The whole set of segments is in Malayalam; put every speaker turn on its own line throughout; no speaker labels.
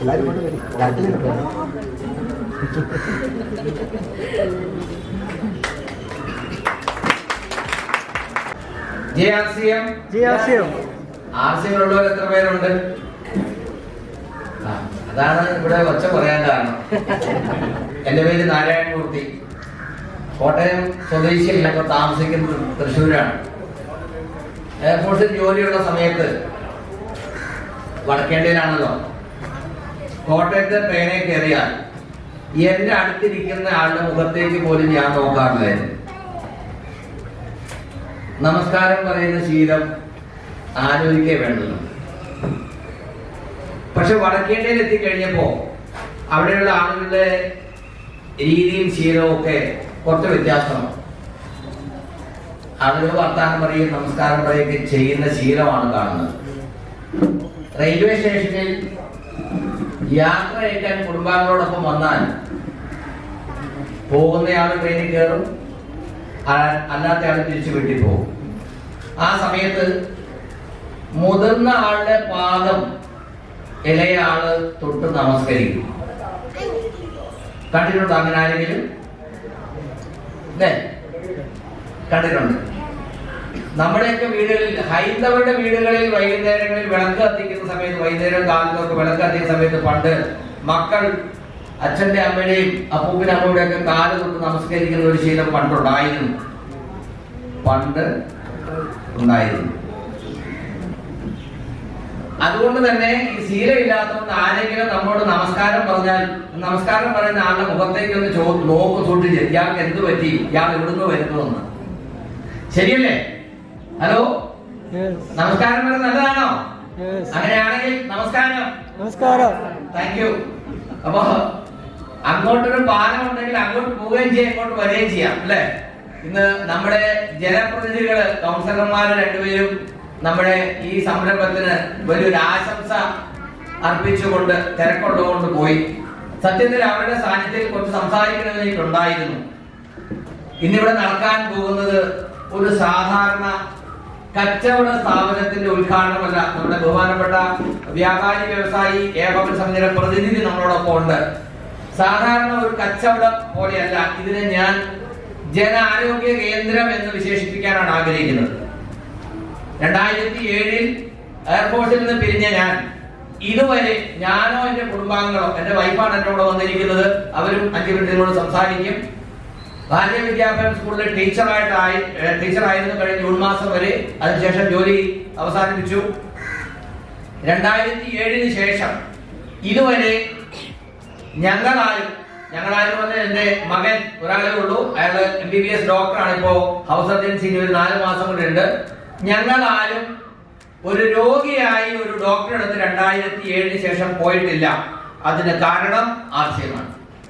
എല്ലാവരും കൊണ്ട് വരും കാട്ടിലുണ്ട്
J R C M
G R C M
R C M ഉള്ളവർ എത്ര പേരുണ്ട് ആ, അതാണ് ഇവിടെ ഒച്ച പറയാൻ കാരണം എന്റെ പേര് നാരായണമൂർത്തി കോട്ടയം സ്വദേശിയല്ല ഇപ്പൊ താമസിക്കുന്നത് തൃശ്ശൂരാണ് എയർഫോഴ്സിൽ ജോലിയുള്ള സമയത്ത് വടക്കേണ്ടയിലാണല്ലോ കോട്ടയത്തെ ട്രെയിനിൽ കയറിയാൽ എന്റെ അടുത്തിരിക്കുന്ന ആളുടെ മുഖത്തേക്ക് പോലും ഞാൻ നോക്കാറില്ലായിരുന്നു നമസ്കാരം പറയുന്ന ശീലം ആലോചിക്കേ വേണ്ടല്ലോ പക്ഷെ വടക്കേണ്ടയിൽ എത്തിക്കഴിഞ്ഞപ്പോ അവിടെയുള്ള ആളുകളുടെ രീതിയും ശീലവും ഒക്കെ കുറച്ച് വ്യത്യാസമാണ് ആളുകൾ വർത്താനം പറയും നമസ്കാരം പറയുകയൊക്കെ ചെയ്യുന്ന ശീലമാണ് കാണുന്നത് റെയിൽവേ സ്റ്റേഷനിൽ യാത്ര അയക്കാൻ കുടുംബാംഗങ്ങളോടൊപ്പം വന്നാൽ പോകുന്നയാൾ ട്രെയിനിൽ കയറും ആ- അല്ലാത്തയാൾ തിരിച്ചു വീട്ടിൽ പോകും ആ സമയത്ത് മുതിർന്ന ആളുടെ പാദം ഇളയ ആള് തൊട്ട് നമസ്കരിക്കും കണ്ടിട്ടുണ്ടോ അങ്ങനെ ആരെങ്കിലും അല്ലേ കണ്ടിട്ടുണ്ട് നമ്മുടെയൊക്കെ വീടുകളിൽ ഹൈന്ദവരുടെ വീടുകളിൽ വൈകുന്നേരങ്ങളിൽ വിളക്ക് കത്തിക്കുന്ന സമയത്ത് വൈകുന്നേരം കാലത്തൊക്കെ വിളക്ക് കത്തിക്കുന്ന സമയത്ത് പണ്ട് മക്കൾ അച്ഛന്റെ അമ്മയുടെയും അപ്പൂപ്പിന്റെ അമ്മയുടെ ഒക്കെ കാല് തൊട്ട് നമസ്കരിക്കുന്ന ഒരു ശീലം പണ്ടുണ്ടായിരുന്നു പണ്ട് ഉണ്ടായിരുന്നു അതുകൊണ്ട് തന്നെ ഈ ശീലമില്ലാത്തതുകൊണ്ട് ആരെങ്കിലും നമ്മോട് നമസ്കാരം പറഞ്ഞാൽ നമസ്കാരം പറയുന്ന ആളുടെ മുഖത്തേക്ക് ഒന്ന് ചോ നോക്ക് സൂക്ഷിച്ച് ഇയാൾക്ക് എന്ത് പറ്റി ഇയാൾ എവിടുന്ന് വരുന്നു എന്ന് ശരിയല്ലേ ഹലോ നമസ്കാരം പറയുന്നത് നല്ലതാണോ അങ്ങനെയാണെങ്കിൽ നമസ്കാരം
നമസ്കാരം
താങ്ക് യു അപ്പൊ അങ്ങോട്ടൊരു പാലം ഉണ്ടെങ്കിൽ അങ്ങോട്ട് പോവുകയും ചെയ്യാം ഇങ്ങോട്ട് വരികയും ചെയ്യാം അല്ലെ ഇന്ന് നമ്മുടെ ജനപ്രതിനിധികള് കൗൺസിലർമാര് രണ്ടുപേരും നമ്മുടെ ഈ സംരംഭത്തിന് വലിയൊരു ആശംസ അർപ്പിച്ചുകൊണ്ട് തിരക്കുള്ളതുകൊണ്ട് പോയി സത്യത്തിൽ അവരുടെ സാന്നിധ്യത്തിൽ കുറച്ച് സംസാരിക്കണമെന്ന് എനിക്കുണ്ടായിരുന്നു ഇന്നിവിടെ നടക്കാൻ പോകുന്നത് ഒരു സാധാരണ കച്ചവട സ്ഥാപനത്തിന്റെ ഉദ്ഘാടനമല്ല നമ്മുടെ ബഹുമാനപ്പെട്ട വ്യാപാരി വ്യവസായി ഏകോപന സമിതിയുടെ പ്രതിനിധി നമ്മളോടൊപ്പം ഉണ്ട് സാധാരണ ഒരു കച്ചവടം പോലെയല്ല ഇതിനെ ഞാൻ ജന ആരോഗ്യ കേന്ദ്രം എന്ന് വിശേഷിപ്പിക്കാനാണ് ആഗ്രഹിക്കുന്നത് രണ്ടായിരത്തി ഏഴിൽ എയർഫോഴ്സിൽ നിന്ന് പിരിഞ്ഞ ഞാൻ ഇതുവരെ ഞാനോ എന്റെ കുടുംബാംഗങ്ങളോ എന്റെ വൈഫാണ് എന്റെ കൂടെ വന്നിരിക്കുന്നത് അവരും അഞ്ചു മിനിറ്റിനോട് സംസാരിക്കും ഭാരതീയ വിദ്യാഭ്യാസ സ്കൂളിലെ ടീച്ചറായിട്ടായി ഏഹ് ടീച്ചറായിരുന്നു കഴിഞ്ഞ ജൂൺ മാസം വരെ അതിനുശേഷം ജോലി അവസാനിപ്പിച്ചു രണ്ടായിരത്തി ഏഴിന് ശേഷം ഇതുവരെ ഞങ്ങളാരും ഞങ്ങളാരും വന്ന് എന്റെ മകൻ ഒരാളെ ഉള്ളൂ അയാള് എം ബി ബി എസ് ഡോക്ടറാണ് ഇപ്പോ ഹൗസ് സർജൻസി ഒരു നാല് മാസം കൂടെ ഉണ്ട് ഞങ്ങളാരും ഒരു രോഗിയായി ഒരു ഡോക്ടറെ അടുത്ത് രണ്ടായിരത്തി ഏഴിന് ശേഷം പോയിട്ടില്ല അതിന് കാരണം ആർസ്യമാണ്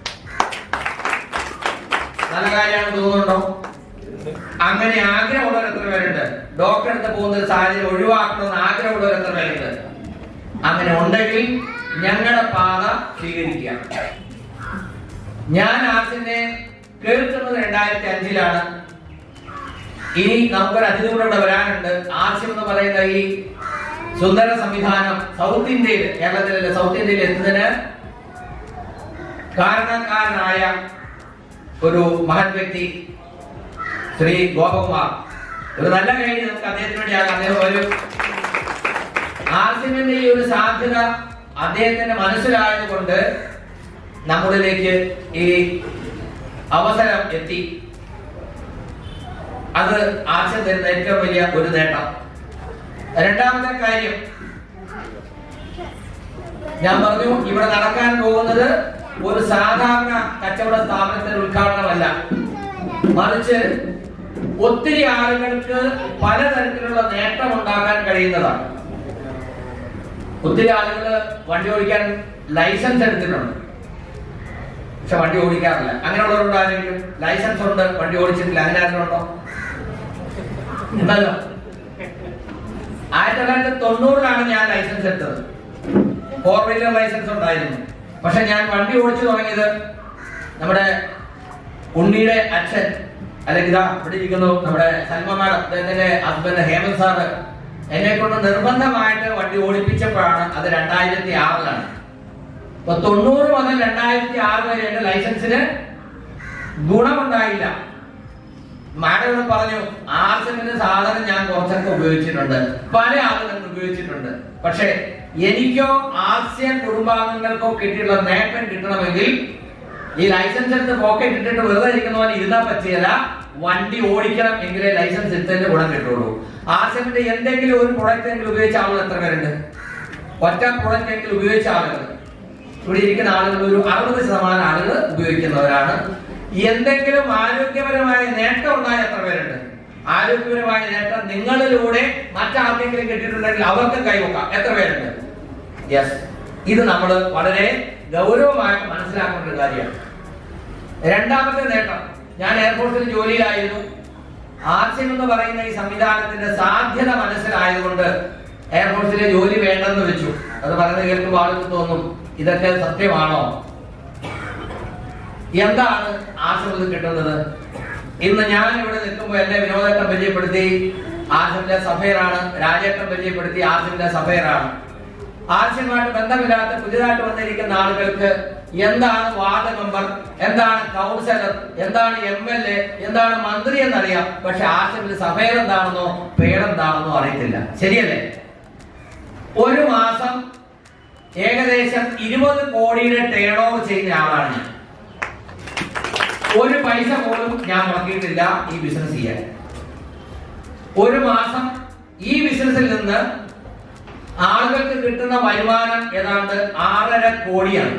നല്ല കാര്യമാണ് തോന്നുന്നുണ്ടോ അങ്ങനെ ആഗ്രഹമുള്ളവർ എത്ര പേരുണ്ട് ഡോക്ടറെ അടുത്ത് പോകുന്ന ഒരു സാഹചര്യം ഒഴിവാക്കണമെന്ന് ആഗ്രഹമുള്ളവർ എത്ര പേരുണ്ട് അങ്ങനെ ഉണ്ടെങ്കിൽ ഞങ്ങളുടെ പാത സ്വീകരിക്കുക ഞാൻ ആർസിനെ കേൾക്കുന്നത് രണ്ടായിരത്തി അഞ്ചിലാണ് ഇനി നമുക്കൊരു അതിഥി കൂടെ ഇവിടെ വരാനുണ്ട് ആർസ്യം എന്ന് പറയുന്ന ഈ സുന്ദര സംവിധാനം സൗത്ത് ഇന്ത്യയിൽ കേരളത്തിലെ സൗത്ത് ഇന്ത്യയിൽ എത്തുന്നതിന് കാരണക്കാരനായ ഒരു മഹത് വ്യക്തി ശ്രീ ഗോപകുമാർ ഒരു നല്ല കഴിഞ്ഞ് നമുക്ക് അദ്ദേഹത്തിന് വേണ്ടിയാകാം അദ്ദേഹം ഒരു ആർസിമിന്റെ ഈ ഒരു സാധ്യത അദ്ദേഹത്തിന്റെ മനസ്സിലായതുകൊണ്ട് നമ്മളിലേക്ക് ഈ അവസരം എത്തി അത് ആശം തരുന്ന ഏറ്റവും വലിയ ഒരു നേട്ടം രണ്ടാമത്തെ കാര്യം ഞാൻ പറഞ്ഞു ഇവിടെ നടക്കാൻ പോകുന്നത് ഒരു സാധാരണ കച്ചവട സ്ഥാപനത്തിന്റെ ഉദ്ഘാടനമല്ല മറിച്ച് ഒത്തിരി ആളുകൾക്ക് പലതരത്തിലുള്ള നേട്ടം ഉണ്ടാക്കാൻ കഴിയുന്നതാണ് ഒത്തിരി ആളുകൾ വണ്ടി ഓടിക്കാൻ ലൈസൻസ് എടുത്തിട്ടുണ്ട് പക്ഷെ വണ്ടി ഓടിക്കാറില്ല അങ്ങനെയുള്ളവരുണ്ടോ ആരെങ്കിലും ലൈസൻസ് ഉണ്ട് വണ്ടി ഓടിച്ചിട്ടില്ല അങ്ങനെ ആരെങ്കിലും ഉണ്ടോ ഉണ്ടല്ലോ ആയിരത്തി തൊള്ളായിരത്തി തൊണ്ണൂറിലാണ് ഞാൻ ലൈസൻസ് എടുത്തത് ഫോർ വീലർ ലൈസൻസ് ഉണ്ടായിരുന്നു പക്ഷെ ഞാൻ വണ്ടി ഓടിച്ചു തുടങ്ങിയത് നമ്മുടെ ഉണ്ണിയുടെ അച്ഛൻ അല്ലെങ്കിൽ ഇതാ ഇവിടെ ഇരിക്കുന്നു നമ്മുടെ സൽമ മാഡം അദ്ദേഹത്തിന്റെ ഹസ്ബൻഡ് ഹേമന്ത് സാറ് എന്നെ കൊണ്ട് നിർബന്ധമായിട്ട് വണ്ടി ഓടിപ്പിച്ചപ്പോഴാണ് അത് രണ്ടായിരത്തി ആറിലാണ് അപ്പൊ തൊണ്ണൂറ് മുതൽ രണ്ടായിരത്തി ആറ് വരെ എന്റെ ലൈസൻസിന് ഗുണമുണ്ടായില്ല മാഡം ഇവിടെ പറഞ്ഞു ആർസെമിന്റെ സാധനം ഞാൻ കുറച്ചൊക്കെ ഉപയോഗിച്ചിട്ടുണ്ട് പല ആളുകളും ഉപയോഗിച്ചിട്ടുണ്ട് പക്ഷെ എനിക്കോ ആർസിയ കുടുംബാംഗങ്ങൾക്കോ കിട്ടിയുള്ള നേട്ടം കിട്ടണമെങ്കിൽ ഈ ലൈസൻസ് എടുത്ത് പോക്കറ്റ് ഇട്ടിട്ട് വെറുതെ ഇരിക്കുന്ന പോലെ ഇരുന്നാൽ പറ്റിയല്ല വണ്ടി ഓടിക്കണം എങ്കിലേ ലൈസൻസ് എടുത്തതിന്റെ ഗുണം കിട്ടുള്ളൂ ആർസിയമിന്റെ എന്തെങ്കിലും ഒരു പ്രൊഡക്റ്റ് എങ്കിലും ഉപയോഗിച്ച ആളുകൾ എത്ര പേരുണ്ട് ഒറ്റ പ്രൊഡക്റ്റ് എങ്കിലും ഉപയോഗിച്ച ആളുകൾ ഇവിടെ ഇരിക്കുന്ന ആളുകൾ ഒരു അറുപത് ശതമാനം ആളുകൾ ഉപയോഗിക്കുന്നവരാണ് എന്തെങ്കിലും ആരോഗ്യപരമായ നേട്ടം ഉണ്ടായ എത്ര പേരുണ്ട് ആരോഗ്യപരമായ നേട്ടം നിങ്ങളിലൂടെ മറ്റാർക്കെങ്കിലും കിട്ടിയിട്ടുണ്ടെങ്കിൽ അവർക്ക് കൈവക്കാം എത്ര പേരുണ്ട് യെസ് ഇത് നമ്മൾ വളരെ ഗൗരവമായിട്ട് മനസ്സിലാക്കേണ്ട ഒരു കാര്യമാണ് രണ്ടാമത്തെ നേട്ടം ഞാൻ എയർപോർട്ടിൽ ജോലിയിലായിരുന്നു ആർസിം എന്ന് പറയുന്ന ഈ സംവിധാനത്തിന്റെ സാധ്യത മനസ്സിലായതുകൊണ്ട് എയർപോർട്ടിലെ ജോലി വേണ്ടെന്ന് വെച്ചു അത് പറയുന്നത് കേൾക്കുമ്പോൾ ആളുകൾ തോന്നും ഇതൊക്കെ സത്യമാണോ എന്താണ് ആശ്രമത്തിൽ കിട്ടുന്നത് ഇന്ന് ഞാൻ ഇവിടെ നിൽക്കുമ്പോൾ എന്നെ വിനോദേട്ടൻ പരിചയപ്പെടുത്തി ആസിമിന്റെ സഫയറാണ് രാജേട്ടൻ പരിചയപ്പെടുത്തി ആസിമിന്റെ സഫയറാണ് ആശയമായിട്ട് ബന്ധമില്ലാത്ത പുതിയതായിട്ട് വന്നിരിക്കുന്ന ആളുകൾക്ക് എന്താണ് വാർഡ് മെമ്പർ എന്താണ് കൗൺസിലർ എന്താണ് എം എൽ എ എന്താണ് മന്ത്രി എന്നറിയാം പക്ഷെ ആശയത്തിൽ സഫയർ എന്താണെന്നോ പേരെന്താണെന്നോ അറിയത്തില്ല ശരിയല്ലേ ഒരു മാസം ഏകദേശം ഇരുപത് കോടിയുടെ ടേൺ ഓവർ ചെയ്യുന്ന ആളാണ് ഞാൻ ഒരു പൈസ പോലും ഞാൻ മുടക്കിയിട്ടില്ല ഈ ബിസിനസ് ചെയ്യാൻ ഒരു മാസം ഈ ബിസിനസ്സിൽ നിന്ന് ആളുകൾക്ക് കിട്ടുന്ന വരുമാനം ഏതാണ്ട് ആറര കോടിയാണ്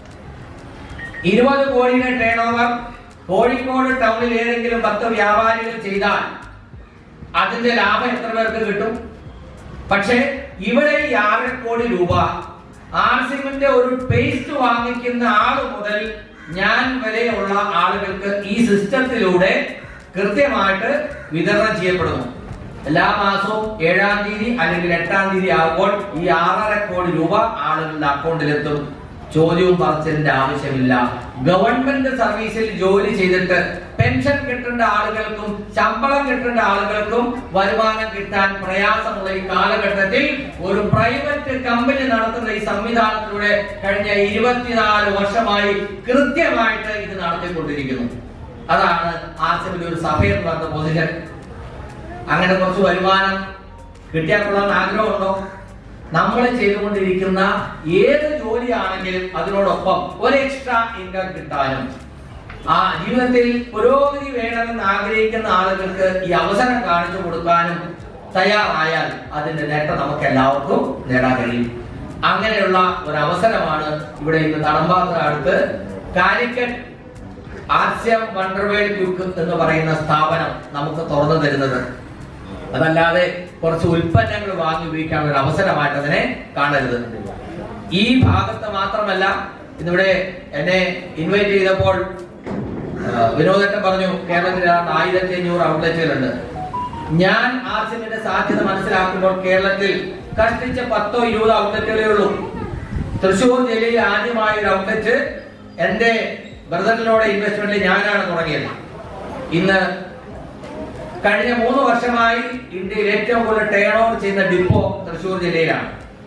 ഇരുപത് കോടിയുടെ ടേൺ ഓവർ കോഴിക്കോട് ടൗണിൽ ഏതെങ്കിലും പത്ത് വ്യാപാരികൾ ചെയ്താൽ അതിന്റെ ലാഭം എത്ര പേർക്ക് കിട്ടും പക്ഷേ ഇവിടെ ഈ ആറര കോടി രൂപ ആർസിമിന്റെ ഒരു പേസ്റ്റ് വാങ്ങിക്കുന്ന ആള് മുതൽ ഞാൻ വരെയുള്ള ആളുകൾക്ക് ഈ സിസ്റ്റത്തിലൂടെ കൃത്യമായിട്ട് വിതരണം ചെയ്യപ്പെടുന്നു എല്ലാ മാസവും ഏഴാം തീയതി അല്ലെങ്കിൽ എട്ടാം തീയതി ആകുമ്പോൾ ഈ ആറര കോടി രൂപ ആളുകളുടെ അക്കൗണ്ടിലെത്തും ചോദ്യവും പറച്ചിലിന്റെ ആവശ്യമില്ല ഗവൺമെന്റ് സർവീസിൽ ജോലി ചെയ്തിട്ട് പെൻഷൻ കിട്ടേണ്ട ആളുകൾക്കും ശമ്പളം കിട്ടേണ്ട ആളുകൾക്കും വരുമാനം കിട്ടാൻ പ്രയാസമുള്ള ഈ കാലഘട്ടത്തിൽ ഒരു പ്രൈവറ്റ് കമ്പനി നടത്തുന്ന ഈ സംവിധാനത്തിലൂടെ കഴിഞ്ഞ ഇരുപത്തിനാല് വർഷമായി കൃത്യമായിട്ട് ഇത് നടത്തിക്കൊണ്ടിരിക്കുന്നു അതാണ് ആസിമിന്റെ ഒരു സഭയിൽ നടന്ന പൊസിഷൻ അങ്ങനെ കുറച്ച് വരുമാനം കിട്ടിയാൽ കൊള്ളാൻ ആഗ്രഹമുണ്ടോ നമ്മൾ ചെയ്തുകൊണ്ടിരിക്കുന്ന ഏത് ജോലിയാണെങ്കിലും അതിനോടൊപ്പം ഒരു എക്സ്ട്രാ ഇൻകം കിട്ടാനും ആ ജീവിതത്തിൽ പുരോഗതി വേണമെന്ന് ആഗ്രഹിക്കുന്ന ആളുകൾക്ക് ഈ അവസരം കാണിച്ചു കൊടുക്കാനും തയ്യാറായാൽ അതിന്റെ നേട്ടം നമുക്ക് എല്ലാവർക്കും നേടാൻ കഴിയും അങ്ങനെയുള്ള ഒരു അവസരമാണ് ഇവിടെ ഇന്ന് തടമ്പാത്ര അടുത്ത് കാലിക്കറ്റ് ആസ്യം വണ്ടർവേൾഡ് ക്യൂക്ക് എന്ന് പറയുന്ന സ്ഥാപനം നമുക്ക് തുറന്നു തരുന്നത് അതല്ലാതെ കുറച്ച് ഉൽപ്പന്നങ്ങൾ വാങ്ങി ഉപയോഗിക്കാനുള്ള ഒരു അവസരമായിട്ട് അതിനെ കാണരുത് ഈ ഭാഗത്ത് മാത്രമല്ല ഇന്നിവിടെ എന്നെ ഇൻവൈറ്റ് ചെയ്തപ്പോൾ ആ, വിനോദേട്ടൻ പറഞ്ഞു കേരളത്തിൽ ഏതാണ്ട് ആയിരത്തി അഞ്ഞൂറ് ഔട്ട്ലെറ്റുകളുണ്ട് ഞാൻ ആർസിമിന്റെ സാധ്യത മനസ്സിലാക്കുമ്പോൾ കേരളത്തിൽ കഷ്ടിച്ച പത്തോ ഇരുപതോ ഔട്ട്ലെറ്റുകളേ ഉള്ളൂ തൃശൂർ ജില്ലയിൽ ആദ്യമായ ഒരു ഔട്ട്ലെറ്റ് എന്റെ ബ്രദറിനോട് ഇൻവെസ്റ്റ്മെന്റിൽ ഞാനാണ് തുടങ്ങിയത് ഇന്ന് കഴിഞ്ഞ മൂന്ന് വർഷമായി ഇന്ത്യയിൽ ഏറ്റവും കൂടുതൽ ടേൺ ഓവർ ചെയ്യുന്ന ഡിപ്പോ തൃശൂർ ജില്ലയിലാണ്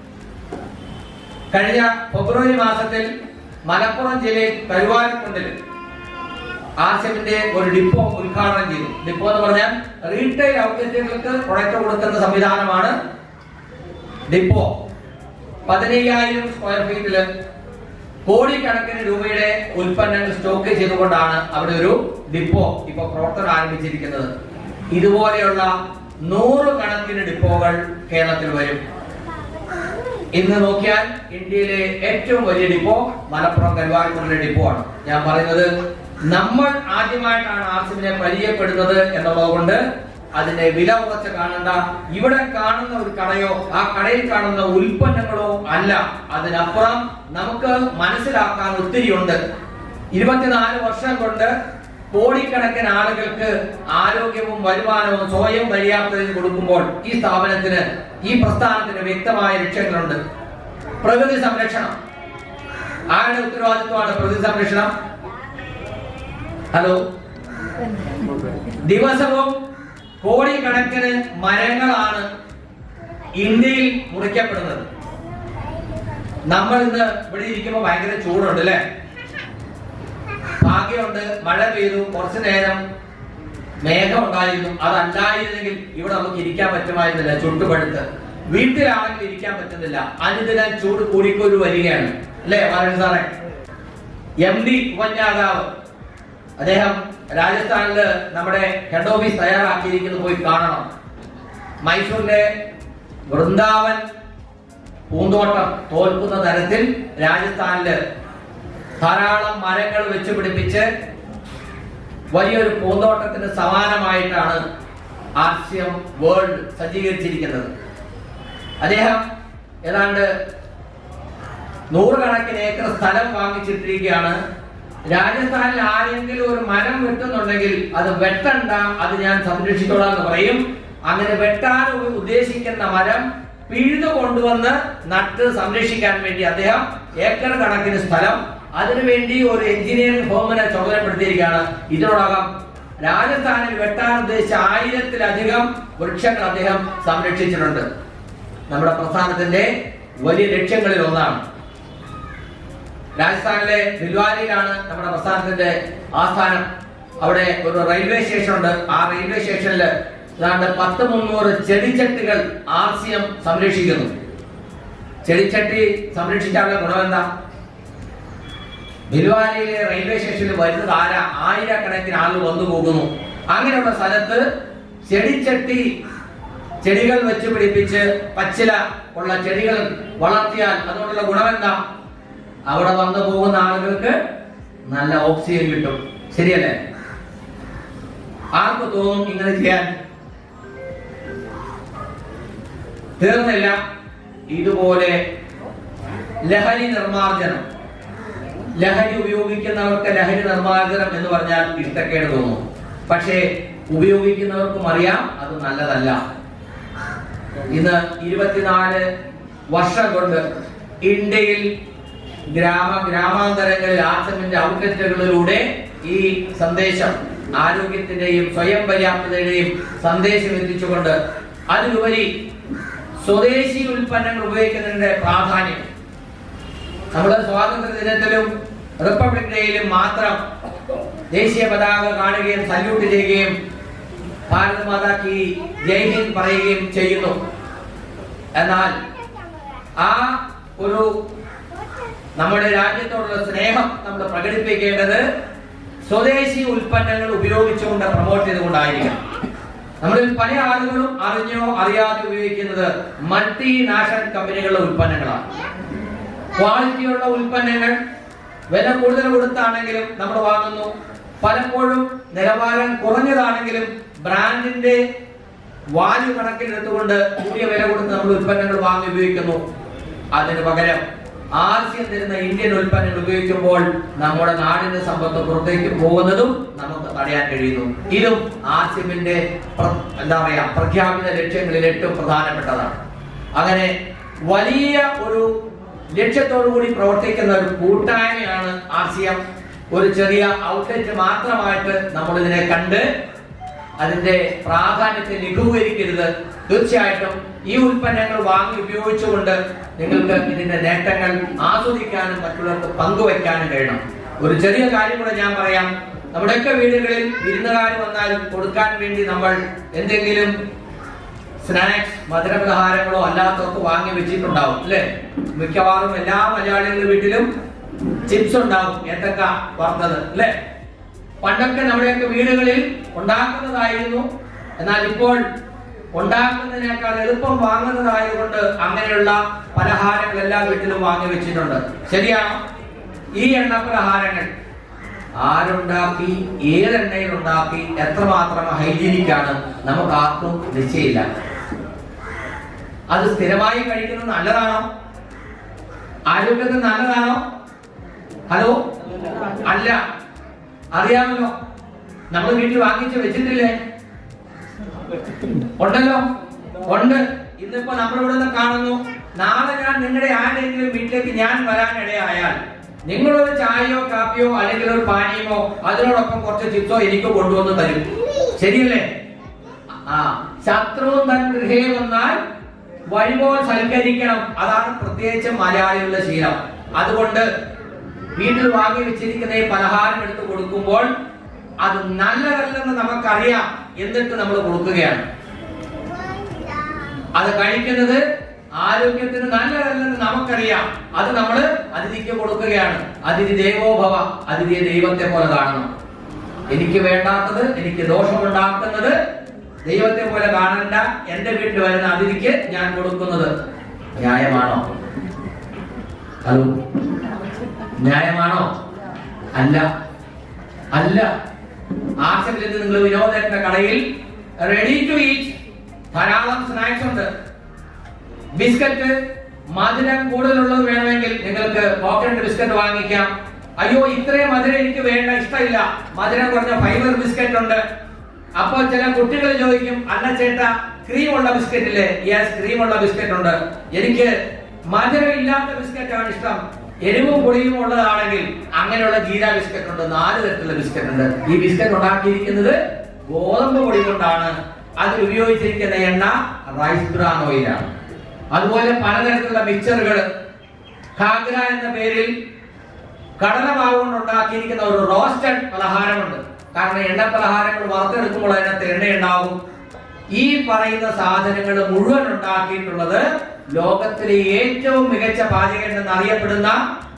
കഴിഞ്ഞ ഫെബ്രുവരി മാസത്തിൽ മലപ്പുറം ജില്ലയിൽ കരുവാരക്കുണ്ടിൽ ആസിമിന്റെ ഒരു ഡിപ്പോ ഉദ്ഘാടനം ചെയ്തു ഡിപ്പോ എന്ന് പറഞ്ഞാൽ റീറ്റെയിൽ ഔട്ട്ലെറ്റുകൾക്ക് പ്രൊഡക്റ്റ് കൊടുക്കുന്ന സംവിധാനമാണ് ഡിപ്പോ പതിനയ്യായിരം സ്ക്വയർ ഫീറ്റില് കോടിക്കണക്കിന് രൂപയുടെ ഉൽപ്പന്നങ്ങൾ സ്റ്റോക്ക് ചെയ്തുകൊണ്ടാണ് അവിടെ ഒരു ഡിപ്പോ ഇപ്പൊ പ്രവർത്തനം ആരംഭിച്ചിരിക്കുന്നത് ഇതുപോലെയുള്ള നൂറ് കണക്കിന് ഡിപ്പോകൾ കേരളത്തിൽ വരും ഇന്ന് നോക്കിയാൽ ഇന്ത്യയിലെ ഏറ്റവും വലിയ ഡിപ്പോ മലപ്പുറം കരുവാരക്കുണ്ടിലെ ഡിപ്പോ ആണ് ഞാൻ പറയുന്നത് നമ്മൾ ആദ്യമായിട്ടാണ് ആർസിമിനെ പരിചയപ്പെടുന്നത് എന്നുള്ളത് കൊണ്ട് അതിന്റെ വില കുറച്ച് കാണണ്ട ഇവിടെ കാണുന്ന ഒരു കടയോ ആ കടയിൽ കാണുന്ന ഉൽപ്പന്നങ്ങളോ അല്ല അതിനപ്പുറം നമുക്ക് മനസ്സിലാക്കാൻ ഒത്തിരിയുണ്ട് ഇരുപത്തിനാല് വർഷം കൊണ്ട് കോടിക്കണക്കിന് ആളുകൾക്ക് ആരോഗ്യവും വരുമാനവും സ്വയം പര്യാപ്തതയും കൊടുക്കുമ്പോൾ ഈ സ്ഥാപനത്തിന് ഈ പ്രസ്ഥാനത്തിന് വ്യക്തമായ ലക്ഷ്യങ്ങളുണ്ട് പ്രകൃതി സംരക്ഷണം ആരുടെ ഉത്തരവാദിത്വമാണ് പ്രകൃതി സംരക്ഷണം ഹലോ ദിവസവും കോടിക്കണക്കിന് മരങ്ങളാണ് ഇന്ത്യയിൽ മുറിക്കപ്പെടുന്നത് നമ്മൾ ഇന്ന് ഇവിടെ ഇരിക്കുമ്പോൾ ഭയങ്കര ചൂടുണ്ട് അല്ലേ ഭാഗ്യമുണ്ട് മഴ പെയ്തു കുറച്ചു നേരം മേഘം ഉണ്ടായിരുന്നു അതല്ലായിരുന്നെങ്കിൽ ഇവിടെ നമുക്ക് ഇരിക്കാൻ പറ്റുമായിരുന്നില്ല ചുട്ടുപഴുത്ത് വീട്ടിലാണെങ്കിൽ ഇരിക്കാൻ പറ്റുന്നില്ല അനുദിനം ചൂട് കൂടിക്കൊരു വരികയാണ് അല്ലേ മാരൻ സാറേ എം ഡി ഉപന്യാതാവ് അദ്ദേഹം രാജസ്ഥാനില് നമ്മുടെ ഹെഡ് ഓഫീസ് തയ്യാറാക്കിയിരിക്കുന്നത് പോയി കാണണം മൈസൂരിലെ വൃന്ദാവൻ പൂന്തോട്ടം തോൽക്കുന്ന തരത്തിൽ രാജസ്ഥാനില് ധാരാളം മരങ്ങൾ വെച്ച് പിടിപ്പിച്ച് വലിയൊരു പൂന്തോട്ടത്തിന് സമാനമായിട്ടാണ് ആർസ്യം വേൾഡ് സജ്ജീകരിച്ചിരിക്കുന്നത് അദ്ദേഹം ഏതാണ്ട് നൂറുകണക്കിന് ഏക്കർ സ്ഥലം വാങ്ങിച്ചിട്ടിരിക്കുകയാണ് രാജസ്ഥാനിൽ ആരെങ്കിലും ഒരു മരം വെട്ടുന്നുണ്ടെങ്കിൽ അത് വെട്ടണ്ട അത് ഞാൻ സംരക്ഷിച്ചോളാം എന്ന് പറയും അങ്ങനെ വെട്ടാൻ ഉ- ഉദ്ദേശിക്കുന്ന മരം പിഴുതു കൊണ്ടുവന്ന് നട്ട് സംരക്ഷിക്കാൻ വേണ്ടി അദ്ദേഹം ഏക്കർ കണക്കിന് സ്ഥലം അതിനുവേണ്ടി ഒരു എഞ്ചിനീയറിംഗ് ഫേമിനെ ചുമതലപ്പെടുത്തിയിരിക്കുകയാണ് ഇതിനോടകം രാജസ്ഥാനിൽ വെട്ടാൻ ഉദ്ദേശിച്ച ആയിരത്തിലധികം വൃക്ഷങ്ങൾ അദ്ദേഹം സംരക്ഷിച്ചിട്ടുണ്ട് നമ്മുടെ പ്രസ്ഥാനത്തിന്റെ വലിയ ലക്ഷ്യങ്ങളിൽ ഒന്നാണ് രാജസ്ഥാനിലെ ഭിൽവാരിയിലാണ് നമ്മുടെ പ്രസ്ഥാനത്തിന്റെ ആസ്ഥാനം അവിടെ ഒരു റെയിൽവേ സ്റ്റേഷൻ ഉണ്ട് ആ റെയിൽവേ സ്റ്റേഷനിൽ ഏതാണ്ട് പത്ത് മുന്നൂറ് ചെടിച്ചട്ടികൾ ആർ സി എം സംരക്ഷിക്കുന്നു ചെടിച്ചട്ടി സംരക്ഷിച്ചാലുള്ള ഗുണമെന്താ ഭിൽവാരിയിലെ റെയിൽവേ സ്റ്റേഷനിൽ വരുന്നത് ആരാ ആയിരക്കണക്കിന് ആളുകൾ വന്നു പോകുന്നു അങ്ങനെയുള്ള സ്ഥലത്ത് ചെടിച്ചട്ടി ചെടികൾ വെച്ച് പിടിപ്പിച്ച് പച്ചില ഉള്ള ചെടികൾ വളർത്തിയാൽ അതുകൊണ്ടുള്ള ഗുണമെന്താ അവിടെ വന്നു പോകുന്ന ആളുകൾക്ക് നല്ല ഓക്സിജൻ കിട്ടും ശരിയല്ലേ ആർക്ക് തോന്നും ഇങ്ങനെ ചെയ്യാൻ തീർന്നില്ല ഇതുപോലെ ലഹരി നിർമാർജനം ലഹരി ഉപയോഗിക്കുന്നവർക്ക് ലഹരി നിർമ്മാർജ്ജനം എന്ന് പറഞ്ഞാൽ ഇഷ്ടക്കേട് തോന്നും പക്ഷേ ഉപയോഗിക്കുന്നവർക്കും അറിയാം അത് നല്ലതല്ല ഇന്ന് ഇരുപത്തിനാല് വർഷം കൊണ്ട് ഇന്ത്യയിൽ ഗ്രാമ ഗ്രാമാന്തരങ്ങളിൽ ആശ്രമിന്റെ ഔട്ട്ലെറ്റുകളിലൂടെ ഈ സന്ദേശം ആരോഗ്യത്തിന്റെയും സ്വയം പര്യാപ്തതയുടെയും സന്ദേശം എത്തിച്ചുകൊണ്ട് അതിലുപരി സ്വദേശി ഉൽപ്പന്നങ്ങൾ ഉപയോഗിക്കുന്നതിന്റെ പ്രാധാന്യം നമ്മുടെ സ്വാതന്ത്ര്യ ദിനത്തിലും റിപ്പബ്ലിക് ഡേയിലും മാത്രം ദേശീയ പതാക കാണുകയും സല്യൂട്ട് ചെയ്യുകയും ഭാരത് മാതാ കി ജയ് ഹിന്ദ് പറയുകയും ചെയ്യുന്നു എന്നാൽ ആ ഒരു നമ്മുടെ രാജ്യത്തോടുള്ള സ്നേഹം നമ്മൾ പ്രകടിപ്പിക്കേണ്ടത് സ്വദേശി ഉൽപ്പന്നങ്ങൾ ഉപയോഗിച്ചുകൊണ്ട് പ്രൊമോട്ട് ചെയ്തുകൊണ്ടായിരിക്കണം നമ്മളിൽ പല ആളുകളും അറിഞ്ഞോ അറിയാതെ ഉപയോഗിക്കുന്നത് മൾട്ടിനാഷണൽ കമ്പനികളുടെ ഉൽപ്പന്നങ്ങളാണ് ക്വാളിറ്റിയുള്ള ഉൽപ്പന്നങ്ങൾ വില കൂടുതൽ കൊടുത്താണെങ്കിലും നമ്മൾ വാങ്ങുന്നു പലപ്പോഴും നിലവാരം കുറഞ്ഞതാണെങ്കിലും ബ്രാൻഡിന്റെ വാല്യൂ കണക്കിലെടുത്തുകൊണ്ട് കൂടിയ വില കൊടുത്ത് നമ്മൾ ഉൽപ്പന്നങ്ങൾ വാങ്ങി ഉപയോഗിക്കുന്നു അതിന് പകരം ആർസ്യം തരുന്ന ഇന്ത്യൻ ഉൽപ്പന്നങ്ങൾ ഉപയോഗിക്കുമ്പോൾ നമ്മുടെ നാടിന്റെ സമ്പത്ത് പുറത്തേക്ക് പോകുന്നതും നമുക്ക് തടയാൻ കഴിയുന്നു ഇതും ആർസ്യമിന്റെ പ്ര- എന്താ പറയാ പ്രഖ്യാപിത ലക്ഷ്യങ്ങളിൽ ഏറ്റവും പ്രധാനപ്പെട്ടതാണ് അങ്ങനെ വലിയ ഒരു ലക്ഷ്യത്തോടു കൂടി പ്രവർത്തിക്കുന്ന ഒരു കൂട്ടായ്മയാണ് ആർ സി എം ഒരു ചെറിയ ഔട്ട്ലെറ്റ് മാത്രമായിട്ട് നമ്മൾ ഇതിനെ കണ്ട് അതിന്റെ പ്രാധാന്യത്തെ ലഘൂകരിക്കരുത് തീർച്ചയായിട്ടും ഈ ഉൽപ്പന്നങ്ങൾ വാങ്ങി ഉപയോഗിച്ചുകൊണ്ട് നിങ്ങൾക്ക് ഇതിന്റെ നേട്ടങ്ങൾ ആസ്വദിക്കാനും മറ്റുള്ളവർക്ക് പങ്കുവയ്ക്കാനും കഴിയണം ഒരു ചെറിയ കാര്യം കൂടെ ഞാൻ പറയാം നമ്മുടെയൊക്കെ വീടുകളിൽ വിരുന്നുകാർ വന്നാൽ കൊടുക്കാൻ വേണ്ടി നമ്മൾ എന്തെങ്കിലും സ്നാക്സ് മധുരപലഹാരങ്ങളോ അല്ലാത്തൊക്കെ വാങ്ങി വെച്ചിട്ടുണ്ടാവും അല്ലെ മിക്കവാറും എല്ലാ മലയാളികളുടെ വീട്ടിലും ചിപ്സ് ഉണ്ടാവും ഏത്തക്ക വറുത്തത് അല്ലെ പണ്ടൊക്കെ നമ്മുടെയൊക്കെ വീടുകളിൽ ഉണ്ടാക്കുന്നതായിരുന്നു എന്നാൽ ഇപ്പോൾ ഉണ്ടാക്കുന്നതിനേക്കാൾ എളുപ്പം വാങ്ങുന്നതായതുകൊണ്ട് അങ്ങനെയുള്ള പലഹാരങ്ങൾ എല്ലാ വീട്ടിലും വാങ്ങി വെച്ചിട്ടുണ്ട് ശരിയാണോ ഈ എണ്ണ പലഹാരങ്ങൾ ആരുണ്ടാക്കി ഏതെണ്ണയിൽ ഉണ്ടാക്കി എത്രമാത്രം ഹൈജീനിക് ആണ് നമുക്ക് ആർക്കും നിശ്ചയില്ല അത് സ്ഥിരമായി കഴിക്കുന്നത് നല്ലതാണോ ആരോഗ്യത്തിന് നല്ലതാണോ ഹലോ അല്ല അറിയാമല്ലോ നമ്മൾ വീട്ടിൽ വാങ്ങിച്ച് വെച്ചിട്ടില്ലേ ഉണ്ടല്ലോ ഉണ്ട് ഇന്നിപ്പോ നമ്മളിവിടെ നിന്ന് കാണുന്നു നാളെ ഞാൻ നിങ്ങളുടെ ആരുടെയെങ്കിലും വീട്ടിലേക്ക് ഞാൻ വരാനിടയായാൽ നിങ്ങളൊരു ചായയോ കാപ്പിയോ അല്ലെങ്കിൽ ഒരു പാനീയമോ അതിനോടൊപ്പം കുറച്ച് ചിപ്സോ എനിക്ക് കൊണ്ടുവന്ന് തരും ശരിയല്ലേ ആ ശത്രു തൻ ഗൃഹേ വന്നാൽ വഴിപോൽ സൽക്കരിക്കണം അതാണ് പ്രത്യേകിച്ച് മലയാളികളുടെ ശീലം അതുകൊണ്ട് വീട്ടിൽ വാങ്ങി വെച്ചിരിക്കുന്ന ഈ പലഹാരം എടുത്ത് കൊടുക്കുമ്പോൾ അത് നല്ലതല്ലെന്ന് നമുക്കറിയാം എന്നിട്ട് നമ്മൾ കൊടുക്കുകയാണ് അത് കഴിക്കുന്നത് ആരോഗ്യത്തിന് നല്ലതല്ലെന്ന് നമുക്കറിയാം അത് നമ്മൾ അതിഥിക്ക് കൊടുക്കുകയാണ് അതിഥി ദേവോഭവ അതിഥിയെ ദൈവത്തെ പോലെ കാണണം എനിക്ക് വേണ്ടാത്തത് എനിക്ക് ദോഷമുണ്ടാക്കുന്നത് ദൈവത്തെ പോലെ കാണണ്ട എന്റെ വീട്ടിൽ വരുന്ന അതിഥിക്ക് ഞാൻ കൊടുക്കുന്നത് ന്യായമാണോ ഹലോ ന്യായമാണോ അല്ല അല്ല ആശത്തിൽ നിങ്ങൾ വിനോദന്റെ കടയിൽ റെഡി ടു ഈറ്റ് ധാരാളം സ്നാക്സ് ഉണ്ട് ബിസ്ക്കറ്റ് മധുരം കൂടുതലുള്ളത് വേണമെങ്കിൽ നിങ്ങൾക്ക് പോക്കറ്റ് ബിസ്ക്കറ്റ് വാങ്ങിക്കാം അയ്യോ ഇത്രയും മധുരം എനിക്ക് വേണ്ട ഇഷ്ടമില്ല മധുരം കുറഞ്ഞ ഫൈബർ ബിസ്ക്കറ്റ് ഉണ്ട് അപ്പോൾ ചില കുട്ടികൾ ചോദിക്കും അല്ല ചേട്ടാ ക്രീം ഉള്ള ബിസ്ക്കറ്റ് ഇല്ലേ യെസ് ക്രീം ഉള്ള ബിസ്ക്കറ്റ് ഉണ്ട് എനിക്ക് മധുരം ഇല്ലാത്ത ബിസ്ക്കറ്റ് ആണ് ഇഷ്ടം എരിവും പുളിയും ഉള്ളതാണെങ്കിൽ അങ്ങനെയുള്ള ജീര ബിസ്ക്കറ്റ് ഉണ്ട് നാല് തരത്തിലുള്ള ബിസ്ക്കറ്റ് ഉണ്ട് ഈ ബിസ്ക്കറ്റ് ഉണ്ടാക്കിയിരിക്കുന്നത് ഗോതമ്പ് പൊടി കൊണ്ടാണ് അതിൽ ഉപയോഗിച്ചിരിക്കുന്ന എണ്ണ റൈസ് ബ്രാൻ ഓയിലാണ് അതുപോലെ പലതരത്തിലുള്ള മിക്സറുകൾ ഖാഗ്ര എന്ന പേരിൽ കടലമാവ് കൊണ്ട് ഉണ്ടാക്കിയിരിക്കുന്ന ഒരു റോസ്റ്റഡ് പലഹാരമുണ്ട് കാരണം എണ്ണ പലഹാരങ്ങൾ വറുത്തെടുക്കുമ്പോൾ അതിനകത്ത് എണ്ണ ഉണ്ടാവും ഈ പറയുന്ന സാധനങ്ങൾ മുഴുവൻ ഉണ്ടാക്കിയിട്ടുള്ളത് ലോകത്തിലെ ഏറ്റവും മികച്ച പാചകൻ എന്ന് അറിയപ്പെടുന്ന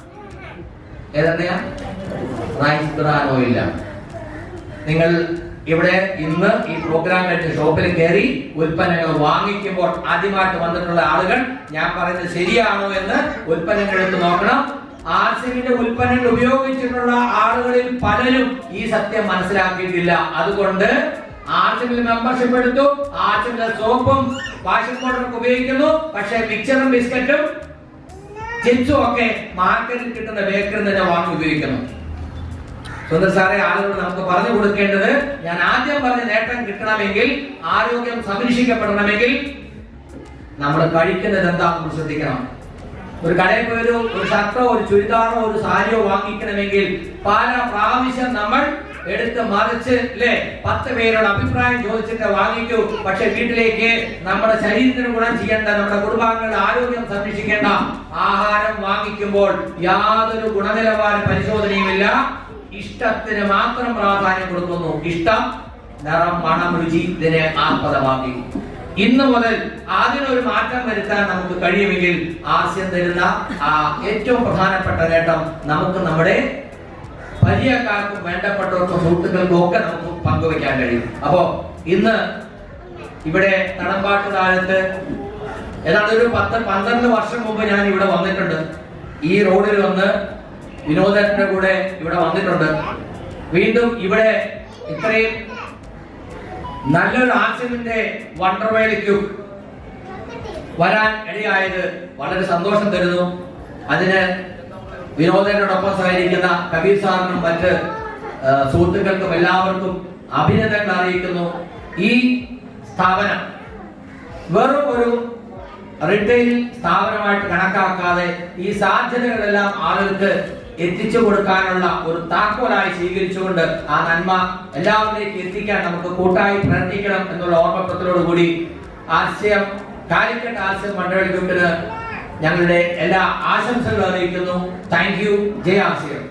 ഏതെണ്ണയാ റൈസ് ബ്രാൻ ഓയിലാണ് നിങ്ങൾ ഇവിടെ ഇന്ന് ഈ പ്രോഗ്രാം കഴിഞ്ഞ് ഷോപ്പിൽ കയറി ഉൽപ്പന്നങ്ങൾ വാങ്ങിക്കുമ്പോൾ ആദ്യമായിട്ട് വന്നിട്ടുള്ള ആളുകൾ ഞാൻ പറയുന്നത് ശരിയാണോ എന്ന് ഉൽപ്പന്നങ്ങൾ എടുത്ത് നോക്കണം ആർസിമിന്റെ ഉൽപ്പന്നങ്ങൾ ഉപയോഗിച്ചിട്ടുള്ള ആളുകളിൽ പലരും ഈ സത്യം മനസ്സിലാക്കിയിട്ടില്ല അതുകൊണ്ട് ആർസിമിൽ മെമ്പർഷിപ്പ് എടുത്തു ആർസിമിലെ സോപ്പും വാഷിംഗ് പൗഡറും ഉപയോഗിക്കുന്നു പക്ഷേ മിക്സറും ബിസ്ക്കറ്റും ചിപ്സും ഒക്കെ മാർക്കറ്റിൽ കിട്ടുന്ന ബേക്കറിൽ തന്നെ വാങ്ങി ഉപയോഗിക്കുന്നു സുന്ദർ സാറെ ആളുകളോട് നമുക്ക് പറഞ്ഞു കൊടുക്കേണ്ടത് ഞാൻ ആദ്യം പറഞ്ഞ നേട്ടം കിട്ടണമെങ്കിൽ ആരോഗ്യം സംരക്ഷിക്കപ്പെടണമെങ്കിൽ നമ്മൾ കഴിക്കുന്നത് എന്താണെന്ന് ശ്രദ്ധിക്കണം ഒരു കടയിൽ പോയി ഒരു ഒരു ഷർട്ടോ ഒരു ചുരിദാറോ ഒരു സാരിയോ വാങ്ങിക്കണമെങ്കിൽ പല പ്രാവശ്യം നമ്മൾ എടുത്ത് മറിച്ച് അല്ലേ പത്ത് പേരോട് അഭിപ്രായം ചോദിച്ചിട്ട് വാങ്ങിക്കൂ പക്ഷെ വീട്ടിലേക്ക് നമ്മുടെ ശരീരത്തിന് ഗുണം ചെയ്യേണ്ട നമ്മുടെ കുടുംബാംഗങ്ങളുടെ ആരോഗ്യം സംരക്ഷിക്കേണ്ട ആഹാരം വാങ്ങിക്കുമ്പോൾ യാതൊരു ഗുണനിലവാര പരിശോധനയുമില്ല ഇഷ്ടത്തിന് മാത്രം പ്രാധാന്യം കൊടുക്കുന്നു ഇഷ്ടം നിറം മണം രുചി ഇതിനെ ആസ്പദമാക്കി ഇന്ന് മുതൽ അതിനൊരു മാറ്റം വരുത്താൻ നമുക്ക് കഴിയുമെങ്കിൽ ആസ്യം തരുന്ന ആ ഏറ്റവും പ്രധാനപ്പെട്ട നേട്ടം നമുക്ക് നമ്മുടെ പരിചയക്കാർക്കും വേണ്ടപ്പെട്ടവർക്കും സുഹൃത്തുക്കൾക്കും ഒക്കെ നമുക്ക് പങ്കുവെക്കാൻ കഴിയും അപ്പോ ഇന്ന് ഇവിടെ തടമ്പാട്ട് താഴത്ത് ഏതാണ്ട് ഒരു പത്ത് പന്ത്രണ്ട് വർഷം മുമ്പ് ഞാൻ ഇവിടെ വന്നിട്ടുണ്ട് ഈ റോഡിൽ വന്ന് വിനോദത്തിന്റെ കൂടെ ഇവിടെ വന്നിട്ടുണ്ട് വീണ്ടും ഇവിടെ ഇത്രയും നല്ലൊരു ആശയത്തിന്റെ വണ്ടർവേലിക്കു വരാൻ ഇടയായത് വളരെ സന്തോഷം തരുന്നു അതിന് വിനോദനോടൊപ്പം സഹകരിക്കുന്ന കബീർ സാറിനും മറ്റ് ആ, സുഹൃത്തുക്കൾക്കും എല്ലാവർക്കും അഭിനന്ദനങ്ങൾ അറിയിക്കുന്നു ഈ സ്ഥാപനം വെറും ഒരു റിട്ടെയിൽ സ്ഥാപനമായിട്ട് കണക്കാക്കാതെ ഈ സാധ്യതകളെല്ലാം ആളുകൾക്ക് എത്തിച്ചു കൊടുക്കാനുള്ള ഒരു താക്കോലായി സ്വീകരിച്ചുകൊണ്ട് ആ നന്മ എല്ലാവരിലേക്ക് എത്തിക്കാൻ നമുക്ക് കൂട്ടായി പ്രയത്നിക്കണം എന്നുള്ള ഓർമ്മപ്പെടുത്തലോടുകൂടി ആശയം കാലിക്കറ്റ് ആശയം മണ്ഡലി ഗ്രൂപ്പിന് ഞങ്ങളുടെ എല്ലാ ആശംസകളും അറിയിക്കുന്നു താങ്ക് യു ജയ ആശയം